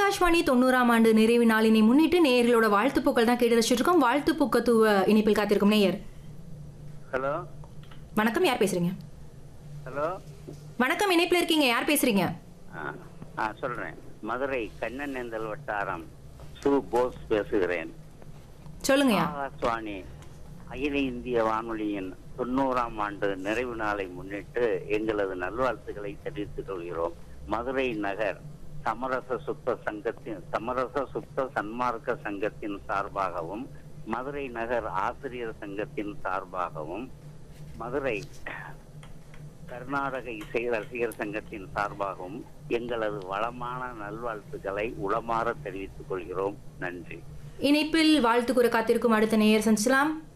ஆகாஷ்வாணி தொண்ணூறாம் ஆண்டு நிறைவு நாளினை முன்னிட்டு நேயர்களோட வாழ்த்துப்பூக்கள் தான் கேட்டு ரசிச்சுட்டு இருக்கோம் வாழ்த்துப்பூக்கத்துவ இணைப்பில் காத்திருக்கும் நேயர் ஹலோ வணக்கம் யார் பேசுறீங்க ஹலோ வணக்கம் இணைப்பில் இருக்கீங்க யார் பேசுறீங்க ஆ ஆ சொல்றேன் மதுரை கண்ணனேந்தல் வட்டாரம் சு போஸ் பேசுகிறேன் சொல்லுங்கய்யா ஆகாஷ்வாணி அகில இந்திய வானொலியின் தொண்ணூறாம் ஆண்டு நிறைவு நாளை முன்னிட்டு எங்களது நல்வாழ்த்துக்களை தெரிவித்துக் கொள்கிறோம் மதுரை நகர் சமரச சுத்த சங்கத்தின் சமரச சுத்த சன்மார்க்க சங்கத்தின் சார்பாகவும் மதுரை நகர் ஆசிரியர் சங்கத்தின் சார்பாகவும் மதுரை கர்நாடக இசை ரசிகர் சங்கத்தின் சார்பாகவும் எங்களது வளமான நல்வாழ்த்துக்களை உளமாற தெரிவித்துக் கொள்கிறோம் நன்றி இணைப்பில் வாழ்த்து கூற காத்திருக்கும் அடுத்த நேயர் சந்திச்சலாம்